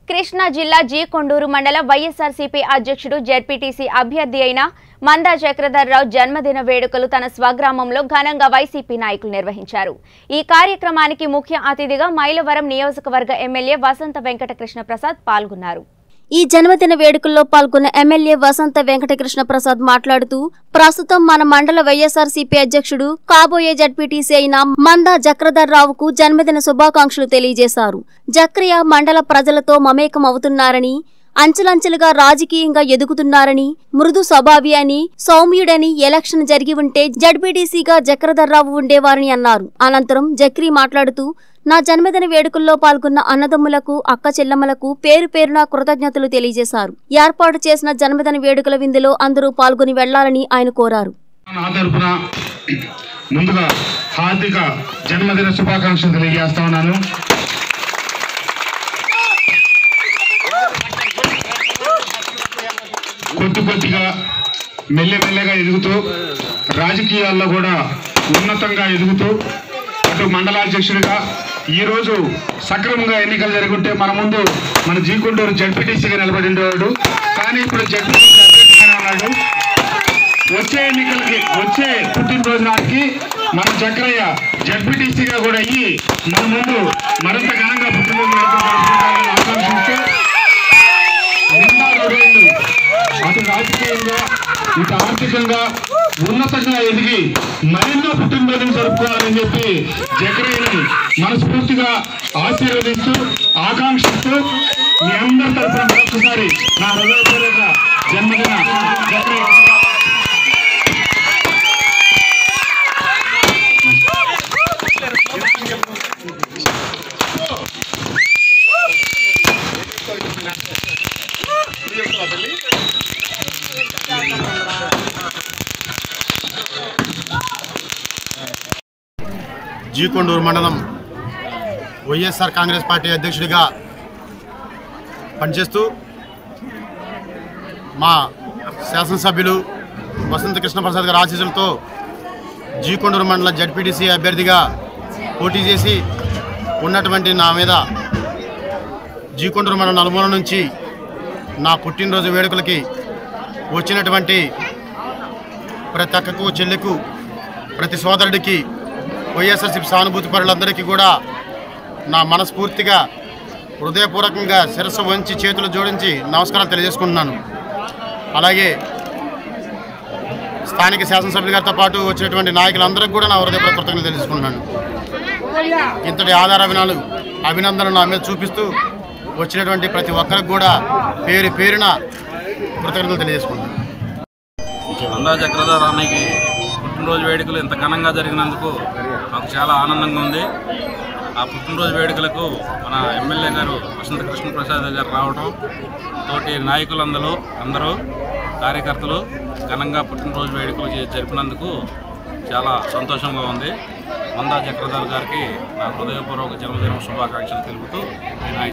కృష్ణా జిల్లా జీ కొండూరు మండల వైఎస్ఆర్సీపీ అధ్యక్షుడు జెడ్పీటీసీ అభ్యర్థి అయిన మందా చక్రధర్రావు జన్మదిన వేడుకలు తన స్వగ్రామంలో ఘనంగా వైసీపీ నాయకులు నిర్వహించారు ఈ కార్యక్రమానికి ముఖ్య అతిథిగా మైలవరం నియోజకవర్గ ఎమ్మెల్యే వసంత వెంకటకృష్ణ ప్రసాద్ పాల్గొన్నారు ఈ జన్మదిన వేడుకల్లో పాల్గొన్న ఎమ్మెల్యే వసంత వెంకటకృష్ణ ప్రసాద్ మాట్లాడుతూ ప్రస్తుతం మన మండల వైఎస్ఆర్సీపీ అధ్యక్షుడు కాబోయే జడ్పీటీసీ అయిన మందా జక్రధర్రావుకు జన్మదిన శుభాకాంక్షలు తెలియజేశారు జక్రియ మండల ప్రజలతో మమేకం అవుతున్నారని అంచెలంచెలుగా రాజకీయంగా ఎదుగుతున్నారని మృదు స్వభావి అని సౌమ్యుడని ఎలక్షన్ జరిగి ఉంటే జడ్పీటీసీగా జక్రధర్రావు ఉండేవారని అన్నారు అనంతరం జక్రీ మాట్లాడుతూ నా జన్మదిన వేడుకల్లో పాల్గొన్న అన్నదమ్ములకు అక్క చెల్లెమ్మలకు పేరు పేరున కృతజ్ఞతలు తెలియజేశారు ఏర్పాటు చేసిన జన్మదిన వేడుకల విందులో అందరూ పాల్గొని వెళ్లాలని ఆయన కోరారు నా తరపున ముందుగా హార్దిక జన్మదిన శుభాకాంక్షలు తెలియజేస్తా ఉన్నాను కొద్ది కొద్దిగా మెల్లెమెల్లగా ఎదుగుతూ రాజకీయాల్లో కూడా ఉన్నతంగా ఎదుగుతూ అటు మండలాధ్యక్షుడిగా ఈరోజు సక్రమంగా ఎన్నికలు జరుగుంటే మన ముందు మన జీకుంటూరు జడ్పీటీసీగా నిలబడి ఉండేవాడు కానీ ఇప్పుడు జడ్పీటీసీ అధ్యక్షుడిగానే ఉన్నాడు వచ్చే ఎన్నికలకి వచ్చే పుట్టినరోజు నాటికి మన చక్రయ్య జడ్పీటీసీగా కూడా అయ్యి మన ముందు మరింత ఘనంగా పుట్టినరోజు జరుపుకుంటారని ఆకాంక్షిస్తూ నిండా నూరేళ్లు అటు రాజకీయంగా ఇటు ఆర్థికంగా ఉన్నతంగా ఎదిగి మరెన్నో పుట్టినరోజులు జరుపుకోవాలని చెప్పి జక్రయ్యని మనస్ఫూర్తిగా ఆశీర్వదిస్తూ ఆకాంక్షిస్తూ మీ అందరి తరఫున మరొకసారి నా హృదయపూర్వక జన్మదిన జక్రయ్య జీకొండూరు మండలం వైఎస్ఆర్ కాంగ్రెస్ పార్టీ అధ్యక్షుడిగా పనిచేస్తూ మా శాసనసభ్యులు వసంత కృష్ణప్రసాద్ గారి ఆశీస్సులతో జీకొండూరు మండల జడ్పీటీసీ అభ్యర్థిగా పోటీ చేసి ఉన్నటువంటి నా మీద జీకొండూరు మండలం నలుమూల నుంచి నా పుట్టినరోజు వేడుకలకి వచ్చినటువంటి ప్రతి అక్కకు చెల్లెకు ప్రతి సోదరుడికి వైఎస్ఆర్సీపీ సానుభూతి పరులందరికీ కూడా నా మనస్ఫూర్తిగా హృదయపూర్వకంగా శిరస్సు వంచి చేతులు జోడించి నమస్కారం తెలియజేసుకుంటున్నాను అలాగే స్థానిక శాసనసభ్యుల గారితో పాటు వచ్చినటువంటి నాయకులందరికీ కూడా నా హృదయపూర్వక కృతజ్ఞతలు తెలుసుకుంటున్నాను ఇంతటి ఆధార అభినాలు అభినందనలు నా మీద చూపిస్తూ వచ్చినటువంటి ప్రతి ఒక్కరికి కూడా పేరు పేరున కృతజ్ఞతలు తెలియజేసుకుంటున్నాను అందా చక్రధర్ అన్నయ్యకి పుట్టినరోజు వేడుకలు ఇంత ఘనంగా జరిగినందుకు మాకు చాలా ఆనందంగా ఉంది ఆ పుట్టినరోజు వేడుకలకు మన ఎమ్మెల్యే గారు వసంత కృష్ణ ప్రసాద్ గారు రావడం తోటి నాయకులందరూ అందరూ కార్యకర్తలు ఘనంగా పుట్టినరోజు వేడుకలు చే- జరిపినందుకు చాలా సంతోషంగా ఉంది మందా చక్రధర్ గారికి నా హృదయపూర్వక జన్మదిన శుభాకాంక్షలు తెలుపుతూ నేను ఆయన